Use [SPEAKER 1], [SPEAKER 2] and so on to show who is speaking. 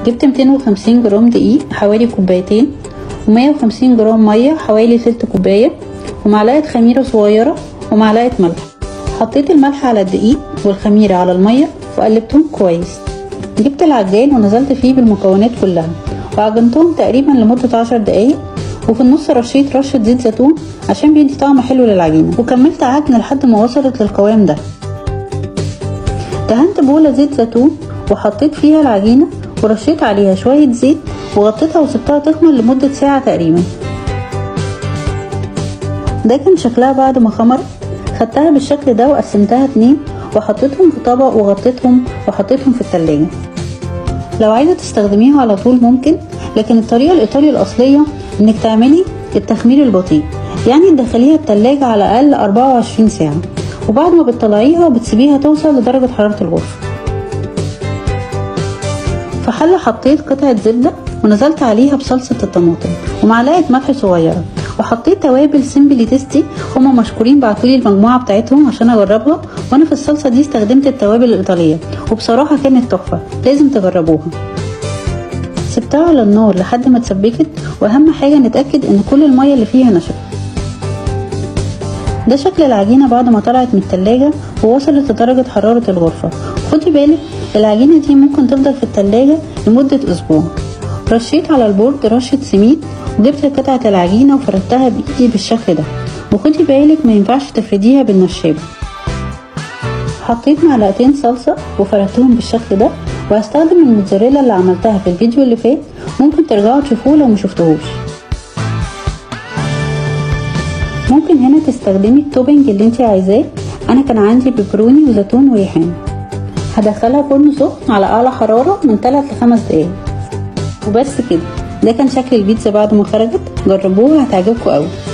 [SPEAKER 1] جبت 250 جرام دقيق حوالي كوبايتين و150 جرام ميه حوالي تلت كوبايه ومعلقه خميره صغيره ومعلقه ملح حطيت الملح على الدقيق والخميره على الميه وقلبتهم كويس جبت العجان ونزلت فيه بالمكونات كلها وعجنتهم تقريبا لمدة عشر دقايق وفي النص رشيت رشة زيت زيتون عشان بيدي طعم حلو للعجينة وكملت عجن لحد ما وصلت للقوام ده دهنت بولة زيت زيتون وحطيت فيها العجينة ورشيت عليها شوية زيت وغطيتها وسبتها تخمر لمدة ساعة تقريبا ده كان شكلها بعد ما خمرت خدتها بالشكل ده وقسمتها اتنين وحطيتهم في طبق وغطيتهم وحطيتهم في التلاجة لو عايزة تستخدميها على طول ممكن لكن الطريقة الإيطالي الأصلية إنك تعملي التخمير البطيء يعني تدخليها التلاجة على الأقل 24 ساعة وبعد ما بتطلعيها بتسيبيها توصل لدرجة حرارة الغرفة في حلة حطيت قطعة زبدة ونزلت عليها بصلصة الطماطم ومعلقة ملح صغيرة وحطيت توابل سيمبلي تيستي هما مشكورين بعتولي المجموعة بتاعتهم عشان اجربها وانا في الصلصة دي استخدمت التوابل الايطالية وبصراحة كانت تحفة لازم تجربوها سبتها على النار لحد ما اتسبكت واهم حاجة نتأكد ان كل المية اللي فيها نشفت ده شكل العجينة بعد ما طلعت من التلاجة ووصلت لدرجة حرارة الغرفة خدي بالك العجينة دي ممكن تفضل في التلاجة لمدة اسبوع رشيت على البورد رشة سميد وجبت قطعة العجينة وفردتها بإيدي بالشكل ده وخدي بالك ما ينفعش تفرديها بالنشابة حطيت معلقتين صلصة وفردتهم بالشكل ده وهستخدم الموتزاريلا اللي عملتها في الفيديو اللي فات ممكن ترجعوا تشوفوه لو مشفتهوش ممكن هنا تستخدمي التوبنج اللي انت عايزاه انا كان عندي بيبروني وزيتون وريحان هدخلها فرن سخن على اعلى حرارة من 3 ل 5 دقايق وبس كده ده كان شكل البيتزا بعد ما خرجت جربوها هتعجبكم قوي